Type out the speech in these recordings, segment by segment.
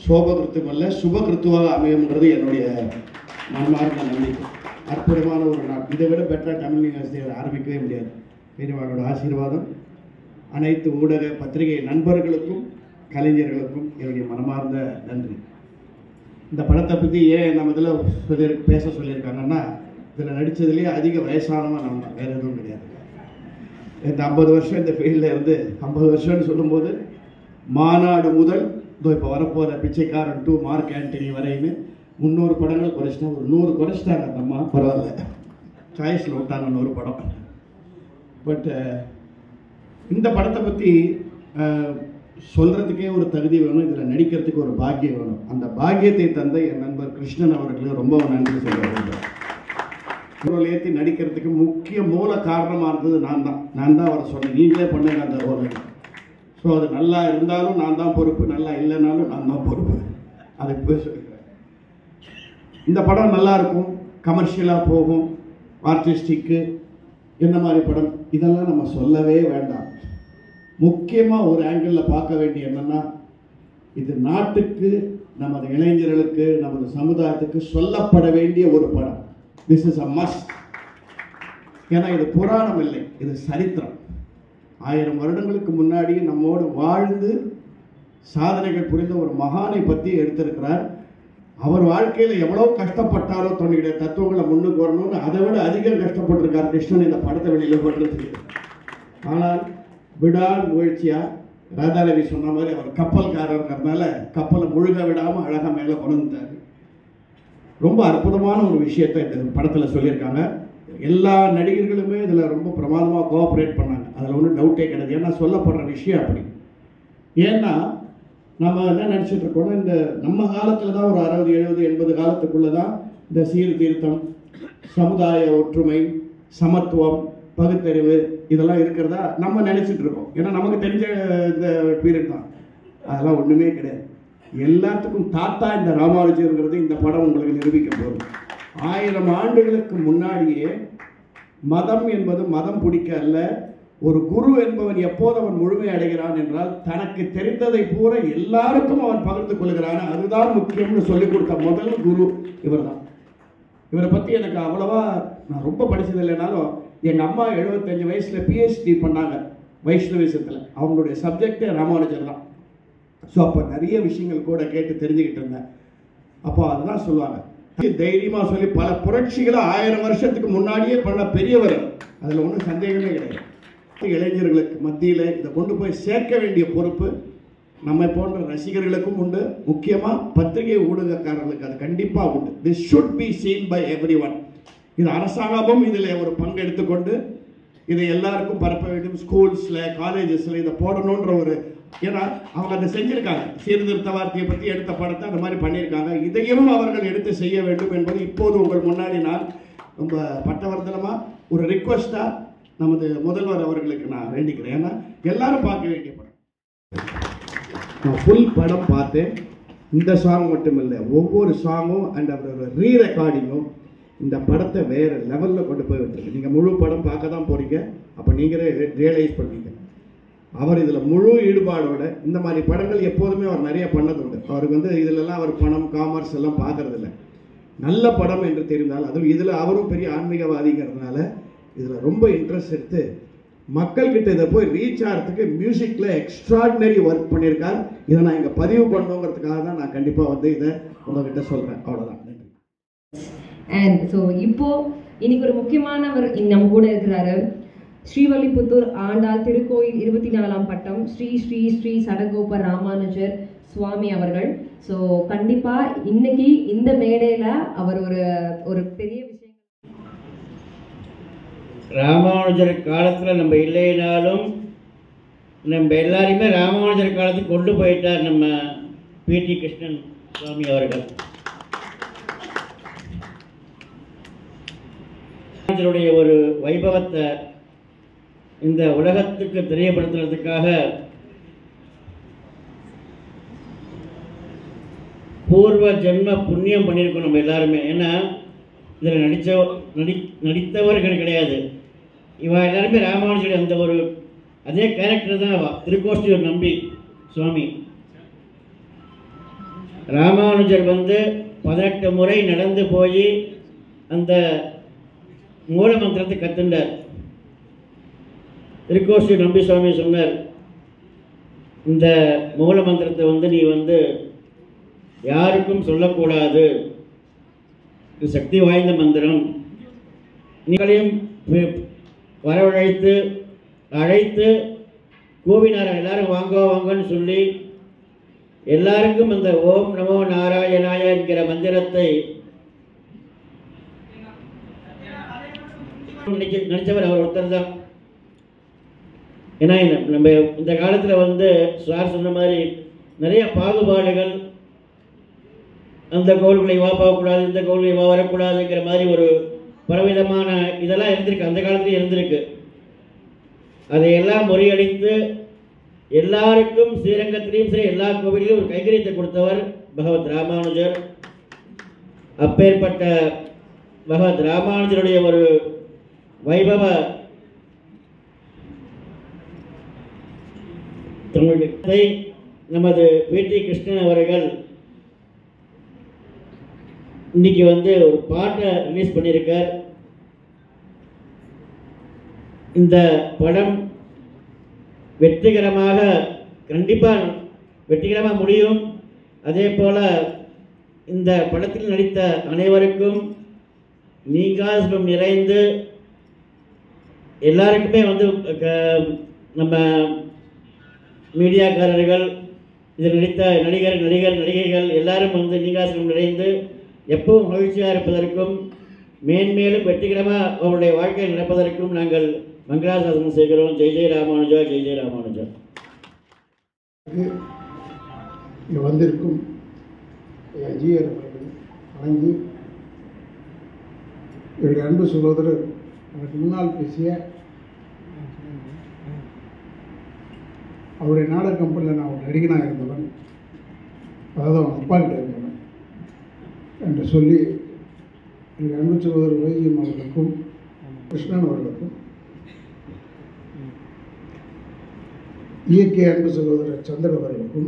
சோபகிருத்துவம் அல்ல சுபகிருத்துவாக அமையும்ன்றது என்னுடைய மனமார்ந்த நம்பிக்கை அற்புதமான ஒரு நாள் இதை விட பெட்டராக தமிழ் யூனிவர்சிட்டி ஆரம்பிக்கவே முடியாது பெரியவாளோட ஆசீர்வாதம் அனைத்து ஊடக பத்திரிகை நண்பர்களுக்கும் கலைஞர்களுக்கும் என்னுடைய மனமார்ந்த நன்றி இந்த படத்தை பற்றி ஏன் நம்ம இதில் சொல்லி பேச சொல்லியிருக்காங்கன்னா இதில் நடித்ததுலேயே அதிக வயசானவன் நம்ம வேறு எதுவும் கிடையாது இந்த ஐம்பது வருஷம் இந்த ஃபீல்டில் இருந்து ஐம்பது வருஷம்னு சொல்லும்போது மாநாடு முதல் இதோ இப்போ வரப்போகிற பிச்சைக்காரன் டூ மார்க் ஆண்டனி வரைன்னு முந்நூறு படங்கள் குறைச்சிட்டா ஒரு நூறு குறைச்சிட்டாங்க அந்த அம்மா பரவாயில்ல சாய்ஸில் விட்டாங்க நூறு படம் பட் இந்த படத்தை பற்றி சொல்கிறதுக்கே ஒரு தகுதி வேணும் இதில் நடிக்கிறதுக்கு ஒரு பாக்கியம் வேணும் அந்த பாக்கியத்தை தந்த என் நண்பர் கிருஷ்ணன் அவர்களுக்கு ரொம்ப நன்றி சொல்ல விரும்புகிறேன் ரோல் ஏற்றி நடிக்கிறதுக்கு முக்கிய மூல காரணமாக இருந்தது நான் தான் நான் தான் அவரை சொன்னேன் நீங்களே பண்ணுங்க அந்த ரோல் ஸோ அது நல்லா இருந்தாலும் நான் தான் பொறுப்பு நல்லா இல்லைனாலும் நான் தான் பொறுப்பு அதை போய் சொல்லிக்கிறேன் இந்த படம் நல்லா இருக்கும் கமர்ஷியலாக போகும் ஆர்டிஸ்டிக்கு என்ன மாதிரி படம் இதெல்லாம் நம்ம சொல்லவே வேண்டாம் முக்கியமாக ஒரு ஆங்கிளில் பார்க்க வேண்டிய என்னன்னா இது நாட்டுக்கு நமது இளைஞர்களுக்கு நமது சமுதாயத்துக்கு சொல்லப்பட வேண்டிய ஒரு படம் திஸ் இஸ் அ மஸ்ட் ஏன்னா இது புராணம் இல்லை இது சரித்திரம் ஆயிரம் வருடங்களுக்கு முன்னாடி நம்மோடு வாழ்ந்து சாதனைகள் புரிந்த ஒரு மகானை பற்றி எடுத்திருக்கிறார் அவர் வாழ்க்கையில் எவ்வளோ கஷ்டப்பட்டாரோ தன்னுடைய தத்துவங்களை முன்னுக்கு வரணும்னு அதை விட அதிகம் கஷ்டப்பட்டிருக்கார் கிருஷ்ணன் இந்த படத்தை வெளியில் பண்ணுறதுக்கு ஆனால் விடால் முயற்சியாக ராதாரவி சொன்ன மாதிரி அவர் கப்பல்காரங்கிறதுனால கப்பலை முழுக விடாமல் அழகாக மேலே கொண்டு வந்தார் ரொம்ப அற்புதமான ஒரு விஷயத்தை இந்த படத்தில் சொல்லியிருக்காங்க எல்லா நடிகர்களுமே இதில் ரொம்ப பிரமாதமாக கோஆப்ரேட் பண்ணாங்க அதில் ஒன்றும் டவுட்டே கிடையாது ஏன்னா சொல்லப்படுற விஷயம் அப்படி ஏன்னா நம்ம என்ன நினச்சிட்டு இருக்கோம்னா இந்த நம்ம காலத்தில் தான் ஒரு அறுபது எழுபது எண்பது காலத்துக்குள்ளே தான் இந்த சீர்திருத்தம் சமுதாய ஒற்றுமை சமத்துவம் பகுத்தறிவு இதெல்லாம் இருக்கிறதா நம்ம நினச்சிட்டு இருக்கோம் ஏன்னா நமக்கு தெரிஞ்ச இந்த பீரியட் தான் அதெல்லாம் ஒன்றுமே கிடையாது எல்லாத்துக்கும் தாத்தா இந்த ராமானுஜருங்கிறது இந்த படம் உங்களுக்கு நிரூபிக்க போகுது ஆயிரம் ஆண்டுகளுக்கு முன்னாடியே மதம் என்பது மதம் பிடிக்க அல்ல ஒரு குரு என்பவன் எப்போது அவன் முழுமை அடைகிறான் என்றால் தனக்கு தெரிந்ததை பூரா எல்லாருக்கும் அவன் பகிர்ந்து கொள்கிறான் அதுதான் முக்கியம்னு சொல்லிக் கொடுத்த முதல் குரு இவர்தான் இவரை பற்றி எனக்கு அவ்வளவா நான் ரொம்ப படிச்சது இல்லைனாலும் எங்கள் அம்மா எழுபத்தஞ்சு வயசில் பிஹெச்டி பண்ணாங்க வைஷ்ணவிசத்தில் அவங்களுடைய சப்ஜெக்டே ராமானுஜர் தான் ஸோ அப்போ நிறைய விஷயங்கள் கூட கேட்டு தெரிஞ்சுக்கிட்டு இருந்தேன் அப்போ அதுதான் சொல்லுவாங்க தைரியமாக சொல்லி பல புரட்சிகளை ஆயிரம் வருஷத்துக்கு முன்னாடியே பண்ண பெரியவர் அதில் ஒன்றும் சந்தேகமே கிடையாது இளைஞர்களுக்கு மத்தியில் இதை கொண்டு போய் சேர்க்க வேண்டிய பொறுப்பு நம்மை போன்ற ரசிகர்களுக்கும் உண்டு முக்கியமாக பத்திரிகை ஊடகக்காரர்களுக்கு அது கண்டிப்பாக உண்டு this should be seen by everyone இது அரசாங்கமும் இதில் ஒரு பங்கு எடுத்துக்கொண்டு இதை எல்லாருக்கும் பரப்ப வேண்டும் ஸ்கூல்ஸில் காலேஜஸில் இதை போடணுன்ற ஒரு ஏன்னா அவங்க அதை செஞ்சுருக்காங்க சீர்திருத்த வார்த்தையை பற்றி எடுத்த படத்தை அந்த மாதிரி பண்ணியிருக்காங்க இதையும் அவர்கள் எடுத்து செய்ய வேண்டும் என்பது இப்போது உங்கள் முன்னாடி நான் ரொம்ப பட்டவர்த்தனமாக ஒரு ரிக்வஸ்ட்டாக நமது முதல்வர் அவர்களுக்கு நான் வேண்டிக்கிறேன் ஏன்னா எல்லாரும் பார்க்க வேண்டிய படம் நான் ஃபுல் படம் பார்த்தேன் இந்த சாங் மட்டும் இல்லை ஒவ்வொரு சாங்கும் அண்ட் அவரோட ரீ ரெக்கார்டிங்கும் இந்த படத்தை வேறு லெவலில் கொண்டு போய் விட்டுருக்கு நீங்கள் முழு படம் பார்க்க தான் போகிறீங்க அப்போ நீங்களே ரியலைஸ் பண்ணுவீங்க அவர் இதில் முழு ஈடுபாடோட இந்த மாதிரி படங்கள் எப்போதுமே அவர் நிறைய பண்ணது உண்டு அவருக்கு வந்து இதிலெல்லாம் அவர் பணம் காமர்ஸ் எல்லாம் பார்க்கறதில்ல நல்ல படம் என்று தெரிந்தால் அதுவும் இதில் அவரும் பெரிய ஆன்மீகவாதிங்கிறதுனால இதில் ரொம்ப இன்ட்ரெஸ்ட் எடுத்து மக்கள்கிட்ட இதை போய் ரீச் ஆகிறதுக்கு மியூசிக்கில் எக்ஸ்ட்ராடினரி ஒர்க் பண்ணியிருக்கார் இதை நான் இங்கே பதிவு பண்ணணுங்கிறதுக்காக தான் நான் கண்டிப்பாக வந்து இதை உங்ககிட்ட சொல்கிறேன் அவ்வளோதான் நன்றி அண்ட் ஸோ இப்போ இன்னைக்கு ஒரு முக்கியமானவர் இங்க நம்ம கூட இருக்கிறாரு ஸ்ரீவல்லிபுத்தூர் ஆண்டாள் திருக்கோயில் இருபத்தி நாலாம் பட்டம் ஸ்ரீ ஸ்ரீ ஸ்ரீ சடகோப ராமானுஜர் சுவாமி அவர்கள் ஸோ கண்டிப்பா இன்னைக்கு இந்த மேடையில அவர் ஒரு ஒரு பெரிய விஷயம் ராமானுஜர் காலத்தில் நம்ம இல்லைனாலும் நம்ம எல்லாரையுமே ராமானுஜர் காலத்துக்கு கொண்டு போயிட்டார் நம்ம பிடி கிருஷ்ணன் சுவாமி அவர்கள் ராமானுஜருடைய ஒரு வைபவத்தை இந்த உலகத்துக்கு தெரியப்படுத்துறதுக்காக பூர்வ ஜென்ம புண்ணியம் பண்ணியிருக்கோம் நம்ம எல்லாருமே ஏன்னா இதில் நடித்த நடி நடித்தவர்கள் கிடையாது இவ எல்லாருமே ராமானுஜருடைய அந்த ஒரு அதே கேரக்டர் தான் அவ திருக்கோஷ்டியூர் நம்பி சுவாமி ராமானுஜர் வந்து பதினெட்டு முறை நடந்து போய் அந்த மூல மந்திரத்தை கத்துண்டார் திருக்கோஷ்டி நம்பி சுவாமி சொன்னார் இந்த மூல மந்திரத்தை வந்து நீ வந்து யாருக்கும் சொல்லக்கூடாது இது சக்தி வாய்ந்த மந்திரம் நீங்களையும் வி- வரவழைத்து அழைத்து கூவினார் எல்லாரும் வாங்க வாங்கன்னு சொல்லி எல்லாருக்கும் அந்த ஓம் நமோ நாராயணாய என்கிற மந்திரத்தை நினைக்க- நினைச்சவர் அவர் ஒருத்தர் தான் ஏன்னா இந்த- நம்ம இந்த காலத்தில் வந்து சார் சொன்ன மாதிரி நிறைய பாகுபாடுகள் அந்த கோவில்களை வா போகக்கூடாது இந்த கோவில்களை வா வரக்கூடாதுங்கிற மாதிரி ஒரு பலவிதமான இதெல்லாம் இருந்திருக்கு அந்த காலத்துலேயும் இருந்திருக்கு அதையெல்லாம் முறியடித்து எல்லாருக்கும் ஸ்ரீரங்கத்திலையும் சரி எல்லா கோவிலையும் ஒரு கைகரியத்தை கொடுத்தவர் பகவத் ராமானுஜர் அப்பேற்பட்ட பகவத் ராமானுஜருடைய ஒரு வைபவ தமிழத்தை நமது பிடி கிருஷ்ணன் அவர்கள் இன்னைக்கு வந்து ஒரு பாட்டை ரிலீஸ் பண்ணியிருக்கார் இந்த படம் வெற்றிகரமாக கண்டிப்பாக வெற்றிகரமாக முடியும் அதே போல் இந்த படத்தில் நடித்த அனைவருக்கும் நீங்காசம் நிறைந்து எல்லாருக்குமே வந்து க- நம்ம மீடியாக்காரர்கள் இதில் நடித்த நடிகர் நடிகர் நடிகைகள் எல்லாரும் வந்து நீங்காசனம் நிறைந்து எப்பவும் மகிழ்ச்சியாக இருப்பதற்கும் மேன்மேலும் வெற்றிகரமாக அவருடைய வாழ்க்கை நடப்பதற்கும் நாங்கள் மங்களாசாசனம் செய்கிறோம் ஜெய் ஜெய் ராமானுஜா ஜெய் ஜெய் ராமானுஜா இங்கே வந்திருக்கும் ஜிஆர் அவர்கள் வணங்கி என்னுடைய அன்பு சகோதரர் எனக்கு முன்னால் பேசிய அவருடைய நாடக கம்பெனியில் நான் ஒரு நடிகனாக இருந்தவன் அதாவது அவன் அப்பா கிட்ட இருந்தவன் என்று சொல்லி என்னுடைய அன்பு சகோதரர் வைஜியம் அவர்களுக்கும் கிருஷ்ணன் அவர்களுக்கும் இயற்கை அன்பு சகோதரர் சந்திரன் அவர்களுக்கும்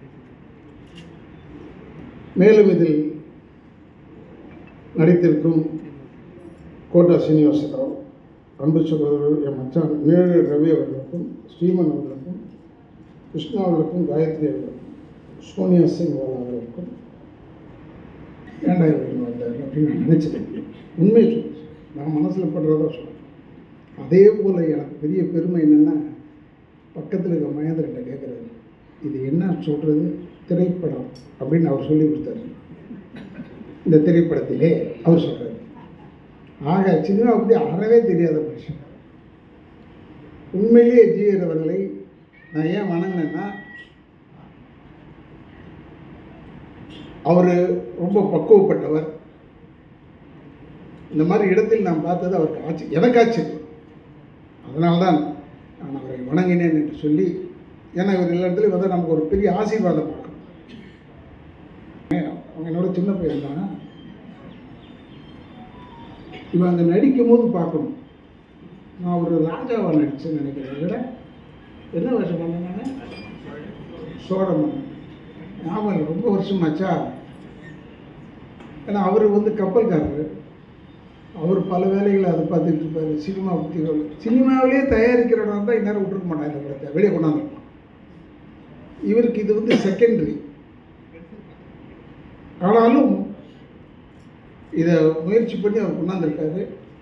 மேலும் இதில் நடித்திருக்கும் கோட்டா சீனிவாசராவ் அன்பு சகோதரர் என் மச்சான் நேரு ரவி அவர்களுக்கும் ஸ்ரீமன் அவர்களுக்கும் கிருஷ்ணா அவர்களுக்கும் காயத்ரி அவர்களுக்கும் சோனியா சிங் வாலா அவர்களுக்கும் ஏண்டா இவங்க வந்தார் அப்படின்னு நான் நினச்சிட்டேன் உண்மை சொல்ல நான் மனசில் படுறதா சொல்கிறேன் அதே போல் எனக்கு பெரிய பெருமை என்னென்னா பக்கத்தில் இருக்க மகேந்திரன்ட்ட கேட்குறாரு இது என்ன சொல்கிறது திரைப்படம் அப்படின்னு அவர் சொல்லி கொடுத்தாரு இந்த திரைப்படத்திலே அவர் சொல்கிறார் ஆக சினிமா பற்றி அறவே தெரியாத மனுஷன் உண்மையிலேயே ஜிஆர் அவர்களை நான் ஏன் வணங்கினேன்னா அவர் ரொம்ப பக்குவப்பட்டவர் இந்த மாதிரி இடத்தில் நான் பார்த்தது அவருக்கு ஆச்சு எனக்கு ஆச்சரியம் அதனால்தான் நான் அவரை வணங்கினேன் என்று சொல்லி ஏன்னா இவர் எல்லா இடத்துலையும் வந்து நமக்கு ஒரு பெரிய ஆசீர்வாதம் பார்க்கணும் அவங்க என்னோட சின்ன பையன் தான் இவன் அங்கே நடிக்கும் போது பார்க்கணும் நான் ஒரு ராஜாவா நடிச்சேன்னு நினைக்கிறேன் விட என்ன வருஷம் பண்ணேன் நான் சோழமன் ஞாபகம் இல்லை, ரொம்ப வருஷமாச்சா ஏன்னா அவர் வந்து கப்பல்காரர் அவர் பல வேலைகளை அதை பார்த்துட்டு இருப்பார் சினிமா பற்றி சினிமாவிலே தயாரிக்கிறவனா தான் இந்நேரம் விட்டுருக்க மாட்டான் இந்த படத்தை வெளியே கொண்டாந்துருப்பான் இவருக்கு இது வந்து செகண்டரி ஆனாலும் இதை முயற்சி பண்ணி அவர் கொண்டாந்துருக்காரு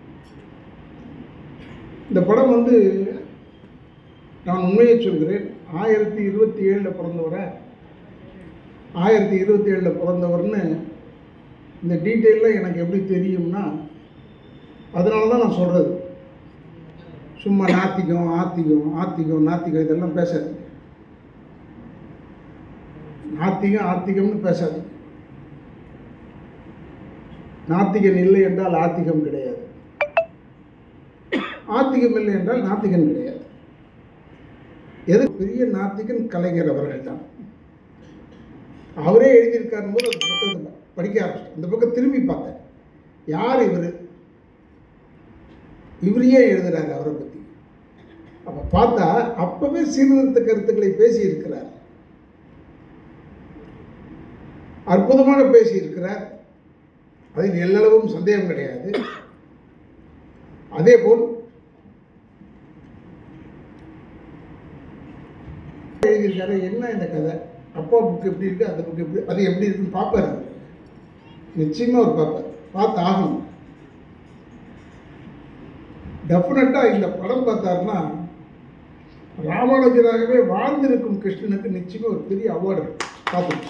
இந்த படம் வந்து நான் உண்மையை சொல்கிறேன் ஆயிரத்தி இருபத்தி ஏழில் பிறந்தவரை ஆயிரத்தி இருபத்தி ஏழில் பிறந்தவர்னு இந்த டீட்டெயிலில் எனக்கு எப்படி தெரியும்னா அதனால தான் நான் சொல்கிறது சும்மா நாத்திகம் ஆத்திகம் ஆத்திகம் நாத்திகம் இதெல்லாம் பேசாது நாத்திகம் ஆத்திகம்னு பேசாது நாத்திகன் இல்லை என்றால் ஆத்திகம் கிடையாது ஆத்திகம் இல்லை என்றால் நாத்திகன் கிடையாது எது பெரிய நாத்திகன் கலைஞர் அவர்கள் தான் அவரே எழுதியிருக்காரு போது அந்த புத்தகத்தை படிக்க ஆரம்பிச்சேன் இந்த பக்கம் திரும்பி பார்த்தேன் யார் இவர் இவரையே எழுதுறாரு அவரை பற்றி அப்போ பார்த்தா அப்பவே சீர்திருத்த கருத்துக்களை பேசி இருக்கிறார் அற்புதமாக பேசியிருக்கிறார் அதில் எல்லளவும் சந்தேகம் கிடையாது அதே போல் எழுதியிருக்காரு என்ன இந்த கதை அப்பா புக் எப்படி இருக்கு அந்த புக் எப்படி அது எப்படி இருக்குன்னு பார்ப்பாரு அவரு. நிச்சயமா அவர் பார்ப்பார் பார்த்து ஆகணும் டெஃபினட்டாக இந்த படம் பார்த்தாருன்னா ராமானுஜராகவே வாழ்ந்திருக்கும் கிருஷ்ணனுக்கு நிச்சயமா ஒரு பெரிய அவார்டு பார்த்து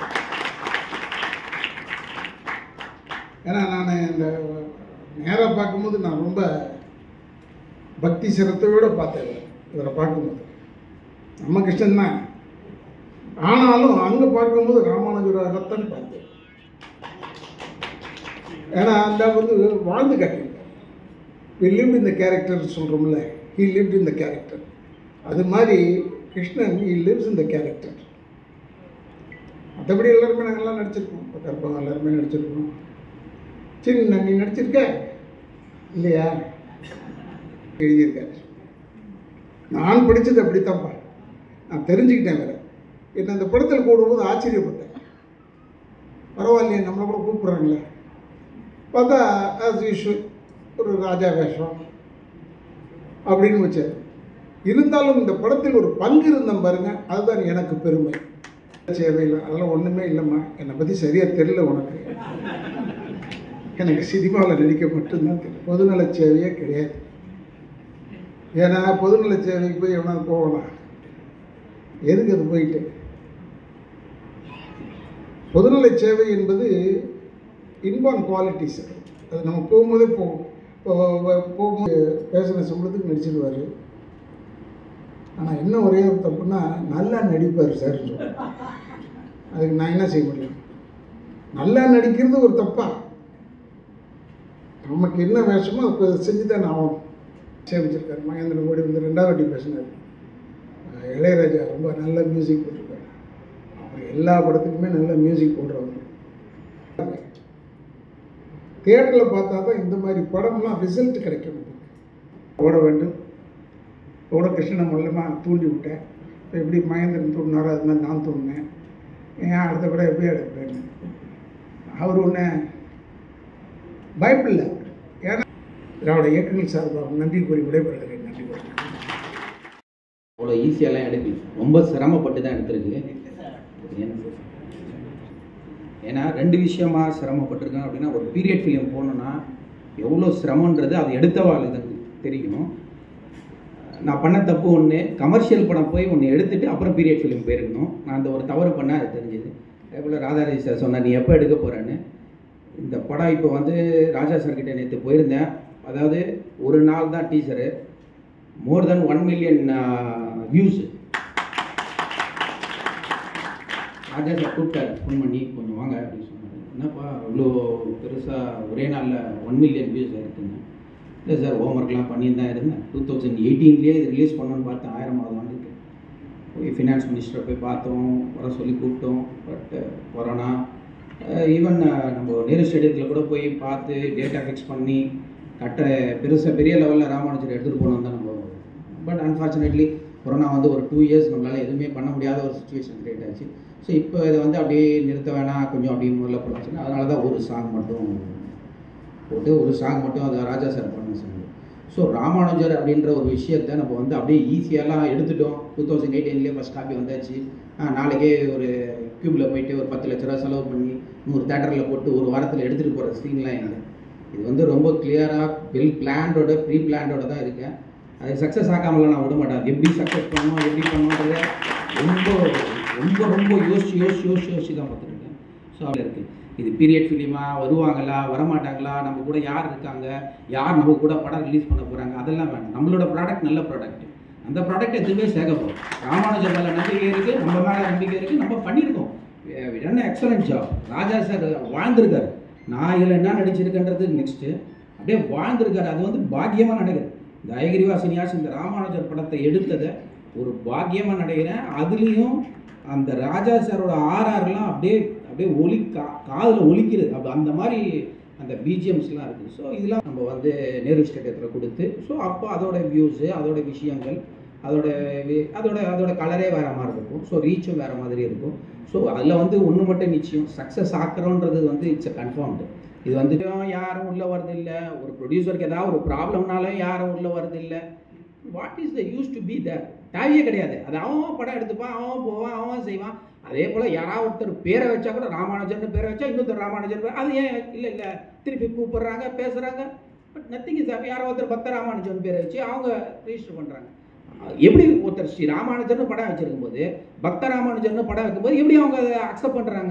ஏன்னா நான் இந்த நேராக பார்க்கும்போது நான் ரொம்ப பக்தி சிரத்தையோடு பார்த்தேன் இவரை. இவரை பார்க்கும்போது நம்ம கிருஷ்ணன் தான் ஆனாலும் அங்கே பார்க்கும்போது ராமானுஜராகத்தான் பார்த்தேன் ஏன்னா அந்த வந்து வாழ்ந்து காட்டியிருக்கார் வி லிவ் இந்த கேரக்டர் சொல்கிறோம்ல ஹி லிவ் இந்த கேரக்டர் அது மாதிரி கிருஷ்ணன் ஹி லிவ்ஸ் இந்த கேரக்டர் மற்றபடி எல்லாருமே நாங்கள்லாம் நடிச்சிருக்கோம் இப்போ கற்பகம் எல்லாருமே நடிச்சிருக்கோம் சின்ன நீ நடிச்சிருக்க இல்லையா எழுதியிருக்காரு நான் படித்தது அப்படித்தான்ப்பா நான் தெரிஞ்சுக்கிட்டேன் வேற என்ன அந்த படத்தில் கூடும்போது ஆச்சரியப்பட்டேன் பரவாயில்லையே நம்மளை கூட கூப்பிட்றாங்களே பார்த்தா ஆஸ் யூஷுவல் ஒரு ராஜா வேஷம் அப்படின்னு வச்சார் இருந்தாலும் இந்த படத்தில் ஒரு பங்கு இருந்தேன் பாருங்க அதுதான் எனக்கு பெருமை சேவையில் அதெல்லாம் ஒன்றுமே இல்லைம்மா என்னை பற்றி சரியாக தெரியல உனக்கு எனக்கு சினிமாவில் நடிக்க மட்டும்தான் தெரியும் பொதுநல சேவையே கிடையாது ஏன்னா பொதுநல சேவைக்கு போய் எவனா போகலாம் எதுக்கு அது போயிட்டு பொதுநல சேவை என்பது இன்பான் குவாலிட்டிஸ் அது நம்ம போகும்போதே போகும் இப்போ வ- போகும்போது பேசுகிற சம்பளத்துக்கு நடிச்சிருவார் ஆனால் என்ன ஒரே ஒரு தப்புன்னா நல்லா நடிப்பார் சார் அதுக்கு நான் என்ன செய்ய முடியும் நல்லா நடிக்கிறது ஒரு தப்பா நமக்கு என்ன வேஷமோ அதை செஞ்சு தான் ஆகணும் சேமிச்சிருக்காரு மகேந்திர மோடி வந்து ரெண்டாவது வாட்டி பேசினார் அஹ் இளையராஜா ரொம்ப நல்ல மியூசிக் போட்டிருக்காரு அவர் எல்லா படத்துக்குமே நல்ல மியூசிக் போடுறவர் தியேட்டரில் பார்த்தா தான் இந்த மாதிரி படம்லாம் ரிசல்ட் கிடைக்கும் நமக்கு ஓட வேண்டும் ஓட கிருஷ்ணன் மூலமாக தூண்டி விட்டேன் இப்போ எப்படி மகேந்திரன் தூண்டினாரோ அது மாதிரி நான் தூண்டினேன் ஏன் அடுத்த படம் எப்படி எடுப்பேன்னு அவர் ஒன்று பயப்படல ஏன்னா திராவிட இயக்கங்கள் சார்பாக நன்றி கூறி விடைபெறுகிறேன் நன்றி கூறி அவ்வளோ ஈஸியாலாம் எடுக்கல ரொம்ப சிரமப்பட்டு தான் எடுத்திருக்கு ஏன்னா- ஏன்னா ரெண்டு விஷயமா சிரமப்பட்டிருக்கேன் அப்படின்னா ஒரு பீரியட் ஃபிலிம் போகணுன்னா எவ்வளோ சிரமன்றது அது எடுத்தவாளுக்கு தெரியும் நான் பண்ண தப்பு ஒன்று கமர்ஷியல் படம் போய் ஒன்று எடுத்துட்டு அப்புறம் பீரியட் ஃபிலிம் போயிருக்கணும் நான் அந்த ஒரு தவறு பண்ண அது தெரிஞ்சது அதே போல் ராதாரவி சார் சொன்னார் நீ எப்போ எடுக்க போகிறேன்னு இந்த படம் இப்போ வந்து ராஜா சார் கிட்ட நேற்று போயிருந்தேன் அதாவது ஒரு நாள் தான் teaser more than one million views Raja sir கூப்பிட்டாரு ஃபோன் பண்ணி கொஞ்சம் வாங்க அப்படின்னு சொன்னார் என்னப்பா இவ்வளோ பெருசாக ஒரே நாளில் ஒன் மில்லியன் வியூஸ் இருக்குங்க இல்லை சார் ஹோம் ஒர்க்லாம் பண்ணிட்டு தான் இருந்தேன் டூ தௌசண்ட் எயிட்டீன்லேயே இது ரிலீஸ் பண்ணணும்னு பார்த்தேன் ஆயிரமாவது ஆண்டுக்கு போய் ஃபினான்ஸ் மினிஸ்டரை போய் பார்த்தோம் வர சொல்லி கூப்பிட்டோம் பட் கொரோனா ஈவன் நம்ம நேரு ஸ்டேடியத்தில் கூட போய் பார்த்து டேட்டா ஃபிக்ஸ் பண்ணி கட்ட பெருசாக பெரிய லெவலில் ராமானுஜர் எடுத்துகிட்டு போனோம் தான் நம்ம பட் அன்ஃபார்ச்சுனேட்லி கொரோனா வந்து ஒரு டூ இயர்ஸ் நம்மளால் எதுவுமே பண்ண முடியாத ஒரு சுச்சுவேஷன் கிரியேட் ஆச்சு ஸோ இப்போ இதை வந்து அப்படியே நிறுத்த வேணாம் கொஞ்சம் அப்படியே முதல்ல போடலாம் அதனால தான் ஒரு சாங் மட்டும் போட்டு ஒரு சாங் மட்டும் அதை ராஜா சார் பண்ண சொன்னாங்க ஸோ ராமானுஜர் அப்படின்ற ஒரு விஷயத்தை நம்ம வந்து அப்படியே ஈஸியாலாம் எடுத்துட்டோம் டூ தௌசண்ட் எயிட்டீன்லேயே ஃபஸ்ட் காப்பி வந்தாச்சு ஆ, நாளைக்கே ஒரு க்யூபில் போயிட்டு ஒரு பத்து லட்ச ரூபா செலவு பண்ணி நூறு தேட்டரில் போட்டு ஒரு வாரத்தில் எடுத்துகிட்டு போகிற சீன்லாம் இல்லை இது வந்து ரொம்ப கிளியராக வெல் பிளான்டோட ப்ரீ பிளான்டோட தான் இருக்கேன் அது சக்ஸஸ் ஆகாமலாம் நான் விட மாட்டேன் அது எப்படி சக்ஸஸ் பண்ணணும் எப்படி பண்ணணுன்றத ரொம்ப ரொம்ப ரொம்ப யோசிச்சு யோசிச்சு யோசிச்சு யோசிச்சு தான் பார்த்துருக்கேன் ஸோ அதில் இருக்குது இது பீரியட் ஃபிலிமா வருவாங்களா வரமாட்டாங்களா நம்ம கூட யார் இருக்காங்க யார் நம்ம கூட படம் ரிலீஸ் பண்ண போகிறாங்க அதெல்லாம் வேண்டாம் நம்மளோட ப்ராடக்ட் நல்ல ப்ராடக்ட் அந்த ப்ராடக்ட் எதுவுமே சேர்க்கப்போம் ராமானுஜர் மேலே நம்பிக்கை இருக்குது நம்ம மேலே நம்பிக்கை இருக்குது நம்ம பண்ணியிருக்கோம் என்ன எக்ஸலண்ட் ஜாப் ராஜா சார் வாழ்ந்திருக்காரு நான் இதில் என்ன நடிச்சிருக்கேன்றது நெக்ஸ்ட்டு அப்படியே வாழ்ந்திருக்காரு அது வந்து பாக்கியமாக நடக்குது இந்த அயகிரிவா சன்னியாஸ் இந்த ராமானுஜர் படத்தை எடுத்ததை ஒரு பாக்கியமாக நினைக்கிறேன் அதுலேயும் அந்த ராஜா சாரோட ஆர்ஆர்லாம் அப்படியே அப்படியே ஒலி கா காதில் ஒலிக்கிறது அப்போ அந்த மாதிரி அந்த பிஜிஎம்ஸ்லாம் இருக்குது ஸோ இதெல்லாம் நம்ம வந்து நேரு ஸ்டேடியத்தில் கொடுத்து ஸோ அப்போ அதோட வியூஸு அதோட விஷயங்கள் அதோட வே- அதோட அதோட கலரே வேற மாதிரி இருக்கும் ஸோ ரீச்சும் வேற மாதிரி இருக்கும் ஸோ அதில் வந்து ஒன்று மட்டும் நிச்சயம் சக்ஸஸ் ஆக்குறோன்றது வந்து இட்ஸ் கன்ஃபார்ம்டு இது வந்துட்டு யாரும் உள்ள வரது இல்லை ஒரு ப்ரொடியூசருக்கு ஏதாவது ஒரு ப்ராப்ளம்னாலும் யாரும் உள்ள வரது இல்லை what is the use to be the தேவையே கிடையாது அது அவன் படம் எடுத்துப்பான் அவன் போவான் அவன் செய்வான் அதே போல் யாராவது ஒருத்தர் பேரை வச்சா கூட ராமானுஜன் பேரை வச்சா இன்னொருத்தர் ராமானுஜன் பேர் அது ஏன் இல்லை இல்லை திருப்பி கூப்பிடுறாங்க பேசுகிறாங்க பட் நத்திங் இஸ் யாரோ ஒருத்தர் பக்த ராமானுஜன் பேரை வச்சு அவங்க ரெஜிஸ்டர் பண்ணுறாங்க எப்படி ஒருத்தர் ஸ்ரீ ராமானுஜன் படம் வச்சிருக்கும் போது பக்த ராமானுஜன் படம் வைக்கும்போது எப்படி அவங்க அதை அக்செப்ட் பண்ணுறாங்க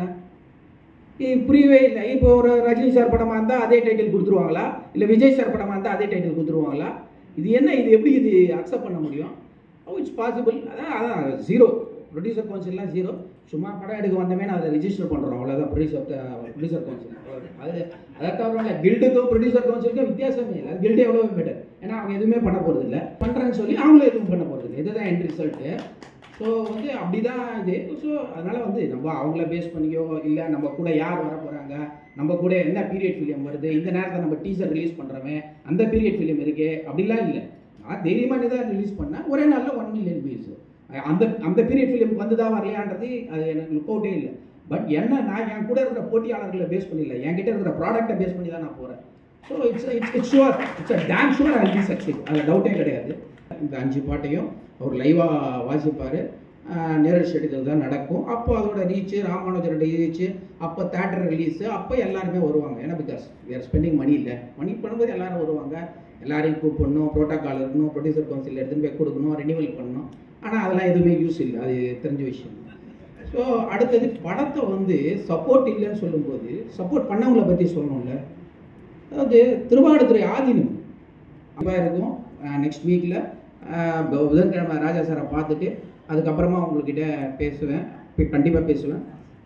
புரியவே இல்லை இப்போ ஒரு ரஜினி சார் படமாக இருந்தால் அதே டைட்டில் கொடுத்துருவாங்களா இல்லை விஜய் சார் படமாக இருந்தால் அதே டைட்டில் கொடுத்துருவாங்களா இது என்ன இது எப்படி இது அக்செப்ட் பண்ண முடியும் ஓ இட்ஸ் பாசிபிள் அதான் அதான் ஜீரோ ப்ரொடியூசர் கவுன்சில்லாம் ஜீரோ சும்மா படம் எடுக்க வந்தமே அதை ரிஜிஸ்டர் பண்ணுறோம் அவ்வளோதான் ப்ரொடியூசர் ப்ரொடியூசர் கவுன்சில் அது அதை தவிர கில்டுக்கும் ப்ரொடியூசர் கவுன்சிலுக்கும் வித்தியாசமே இல்லை கில்டு எவ்வளோ பெட்டர் ஏன்னா அவங்க எதுவுமே பண்ண போகிறது இல்லை பண்ணுறேன்னு சொல்லி அவங்களும் எதுவும் பண்ண போகிறது இல்லை இதுதான் என் ரிசல்ட்டு ஸோ வந்து அப்படிதான் இது ஸோ அதனால வந்து நம்ம அவங்கள பேஸ் பண்ணிக்கோ இல்லை நம்ம கூட யார் வர போகிறாங்க நம்ம கூட என்ன பீரியட் ஃபிலிம் வருது இந்த நேரத்தில் நம்ம டீசர் ரிலீஸ் பண்ணுறோமே அந்த பீரியட் ஃபிலிம் இருக்கே அப்படிலாம் இல்லை நான் தைரியமாக தான் ரிலீஸ் பண்ணேன் ஒரே நாளில் ஒன் மில்லியன் வியூஸ் அந்த அந்த பீரியட் ஃபிலிம் வந்துதா வரலையான்றது அது எனக்கு லுக் அவுட்டே இல்லை பட் என்ன நான் என் கூட இருக்கிற போட்டியாளர்களை பேஸ் பண்ணல என்கிட்ட இருக்கிற ப்ராடக்ட்டை பேஸ் பண்ணி தான் நான் போகிறேன் so it's it's it's sure it's a damn sure I be succeed அதில் டவுட்டே கிடையாது இந்த அஞ்சு பாட்டையும் அவர் லைவாக வாசிப்பார் நேரல் ஷெட்டுகள் தான் நடக்கும் அப்போ அதோட ரீச்சு ராமானுஜரோட ரீச்சு அப்போ தேட்டர் ரிலீஸு அப்போ எல்லாருமே வருவாங்க ஏன்னா because we are spending money இல்லை மணி பண்ணும்போது எல்லாரும் வருவாங்க எல்லாரையும் கூப்பிடணும் ப்ரோட்டோகால் இருக்கணும் ப்ரொடியூசர் கவுன்சில் எடுத்துன்னு போய் கொடுக்கணும் ரெனிவல் பண்ணணும் ஆனால் அதெல்லாம் எதுவுமே யூஸ் இல்லை அது தெரிஞ்ச விஷயம் ஸோ அடுத்தது படத்தை வந்து சப்போர்ட் இல்லைன்னு சொல்லும்போது சப்போர்ட் பண்ணவங்கள பற்றி சொல்லணும்ல அதாவது திருவாடுதுறை ஆதீனம் அப்போ இருக்கும் நெக்ஸ்ட் வீக்கில் புதன்கிழமை ராஜா சாரை பார்த்துட்டு அதுக்கப்புறமா உங்கள்கிட்ட பேசுவேன் கண்டிப்பாக பேசுவேன்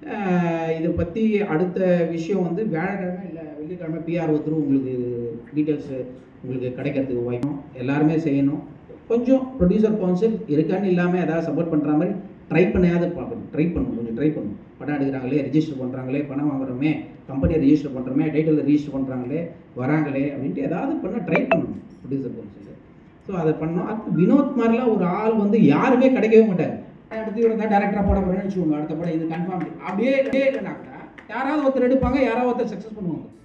அஹ் இதை பற்றி அடுத்த விஷயம் வந்து வியாழக்கிழமை இல்லை வெள்ளிக்கிழமை பிஆர் ஒருத்தர் உங்களுக்கு டீட்டெயில்ஸ் உங்களுக்கு கிடைக்கிறதுக்கு வாய்க்கும் எல்லாருமே செய்யணும் கொஞ்சம் ப்ரொடியூசர் கவுன்சில் இருக்கான்னு இல்லாமல் ஏதாவது சப்போர்ட் பண்ணுற மாதிரி ட்ரை பண்ணியாவது பார்க்கணும் ட்ரை பண்ணணும் கொஞ்சம் ட்ரை பண்ணணும் படம் எடுக்கிறாங்களே ரெஜிஸ்டர் பண்ணுறாங்களே பணம் வாங்குறோமே கம்பெனியை ரெஜிஸ்டர் பண்ணுறோமே டைட்டில் ரெஜிஸ்டர் பண்ணுறாங்களே வராங்களே அப்படின்ட்டு ஏதாவது பண்ண ட்ரை பண்ணணும் ப்ரொடியூசர் கவுன்சில் ஸோ அதை பண்ணோம் அது வினோத் மாதிரிலாம் ஒரு ஆள் வந்து யாருமே கிடைக்கவே மாட்டாங்க அடுத்து இவர் தான் டேரக்டராக போட போகிறேன்னு வச்சுக்கோங்க அடுத்த படம் இது கன்ஃபார்ம் அப்படியே அப்படியே இல்லைனாக்கா யாராவது ஒருத்தர் எடுப்பாங்க யாராவது ஒருத்தர் சக்ஸஸ் பண்ணுவாங்க